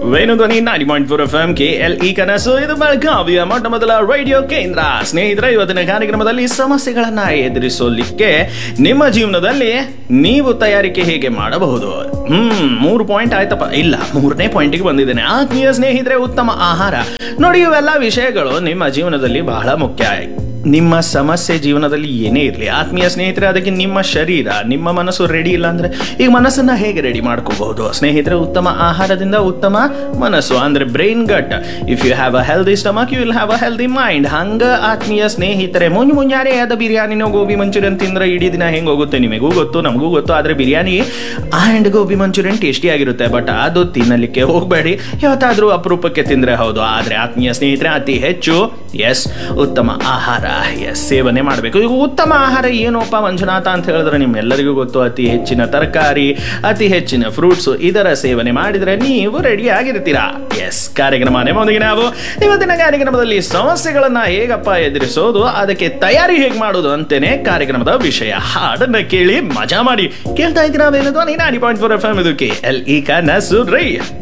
ವೇಣುಧ್ವನಿ ninety point four F M K L E ಕನಸು ಇದು ಬೆಳಗಾವಿಯ ಮೊಟ್ಟ ಮೊದಲ ರೇಡಿಯೋ ಕೇಂದ್ರ ಸ್ನೇಹಿತರೆ ಇವತ್ತಿನ ಕಾರ್ಯಕ್ರಮದಲ್ಲಿ ಸಮಸ್ಯೆಗಳನ್ನ ಎದುರಿಸಲಿಕ್ಕೆ ನಿಮ್ಮ ಜೀವನದಲ್ಲಿ ನೀವು ತಯಾರಿಕೆ ಹೇಗೆ ಮಾಡಬಹುದು ಹ್ಮ್ ಮೂರು ಪಾಯಿಂಟ್ ಆಯ್ತಪ್ಪ ಇಲ್ಲ ಮೂರನೇ ಪಾಯಿಂಟ್ಗೆ ಬಂದಿದ್ದೇನೆ ಆತ್ಮೀಯ ಸ್ನೇಹಿತರೆ ಉತ್ತಮ ಆಹಾರ ನೋಡಿ ಇವೆಲ್ಲ ವಿಷಯಗಳು ನಿಮ್ಮ ಜೀವನದಲ್ಲಿ ಬಹಳ ಮುಖ್ಯ ನಿಮ್ಮ ಸಮಸ್ಯೆ ಜೀವನದಲ್ಲಿ ಏನೇ ಇರಲಿ ಆತ್ಮೀಯ ಸ್ನೇಹಿತರೆ ಅದಕ್ಕೆ ನಿಮ್ಮ ಶರೀರ ನಿಮ್ಮ ಮನಸ್ಸು ರೆಡಿ ಇಲ್ಲ ಅಂದ್ರೆ ಈಗ ಮನಸ್ಸನ್ನ ಹೇಗೆ ರೆಡಿ ಮಾಡ್ಕೋಬಹುದು ಸ್ನೇಹಿತರೆ ಉತ್ತಮ ಆಹಾರದಿಂದ ಉತ್ತಮ ಮನಸ್ಸು ಅಂದ್ರೆ brain gut if you have a healthy stomach you will have a healthy mind ಹಂಗ ಆತ್ಮೀಯ ಸ್ನೇಹಿತರೆ ಮುಂಜ್ ಮುಂಜಾನೆ ಆದ ಬಿರಿಯಾನಿನೋ ಗೋಬಿ ಮಂಚೂರಿಯನ್ ತಿಂದ್ರೆ ಇಡೀ ದಿನ ಹೆಂಗ್ ಹೋಗುತ್ತೆ ನಿಮಗೂ ಗೊತ್ತು ನಮಗೂ ಗೊತ್ತು ಆದ್ರೆ biryani and gobi manchurian tasty ಆಗಿರುತ್ತೆ ಬಟ್ ಅದು ತಿನ್ನಲಿಕ್ಕೆ ಹೋಗಬೇಡಿ ಯಾವತ್ತಾದ್ರೂ ಅಪರೂಪಕ್ಕೆ ತಿಂದ್ರೆ ಹೌದು ಆದ್ರೆ ಆತ್ಮೀಯ ಸ್ನೇಹಿತರೆ ಅತಿ ಹೆಚ್ಚು ಎಸ್ ಉತ್ತಮ ಆಹಾರ ಎಸ್ ಸೇವನೆ ಮಾಡಬೇಕು ಈಗ ಉತ್ತಮ ಆಹಾರ ಏನೋಪ್ಪ ಮಂಜುನಾಥ ಅಂತ ಹೇಳಿದ್ರೆ ನಿಮ್ಮೆಲ್ಲರಿಗೂ ಗೊತ್ತು ಅತಿ ಹೆಚ್ಚಿನ ತರಕಾರಿ ಅತಿ ಹೆಚ್ಚಿನ ಫ್ರೂಟ್ಸ್ ಇದರ ಸೇವನೆ ಮಾಡಿದ್ರೆ ನೀವು ರೆಡಿ ಆಗಿರ್ತೀರಾ ಎಸ್ ಕಾರ್ಯಕ್ರಮ ನಿಮ್ಮೊಂದಿಗೆ ನಾವು ಇವತ್ತಿನ ಕಾರ್ಯಕ್ರಮದಲ್ಲಿ ಸಮಸ್ಯೆಗಳನ್ನ ಹೇಗಪ್ಪ ಎದುರಿಸೋದು ಅದಕ್ಕೆ ತಯಾರಿ ಹೇಗೆ ಮಾಡೋದು ಅಂತೇನೆ ಕಾರ್ಯಕ್ರಮದ ವಿಷಯ ಹಾಡನ್ನ ಕೇಳಿ ಮಜಾ ಮಾಡಿ ಕೇಳ್ತಾ ಇದ್ದೀರಾ Venudhwani ninety point four F M ಇದಕ್ಕೆ ಎಲ್ ಈ ಕನಸು ರೈ